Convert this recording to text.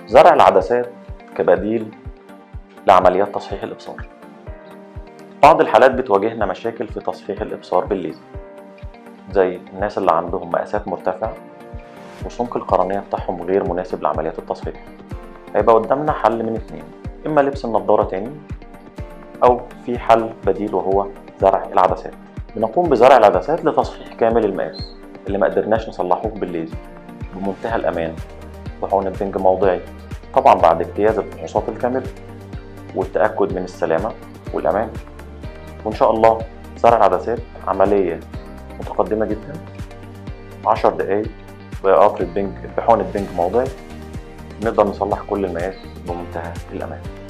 زرع العدسات كبديل لعمليات تصحيح الإبصار بعض الحالات بتواجهنا مشاكل في تصحيح الإبصار بالليزر زي الناس اللي عندهم مقاسات مرتفعة وسمك القرنية بتاعهم غير مناسب لعمليات التصحيح هيبقى قدامنا حل من اتنين إما لبس النضارة تاني أو في حل بديل وهو زرع العدسات بنقوم بزرع العدسات لتصحيح كامل المقاس اللي ما قدرناش نصلحه بالليزر بمنتهى الأمان بحقن بنج موضعي طبعا بعد اجتياز الفحوصات الكاملة والتأكد من السلامة والأمان وإن شاء الله زرع العدسات عملية متقدمة جدا 10 دقايق بقطرة بنج بحقنة بنج موضعي نقدر نصلح كل المقاس بمنتهى الأمان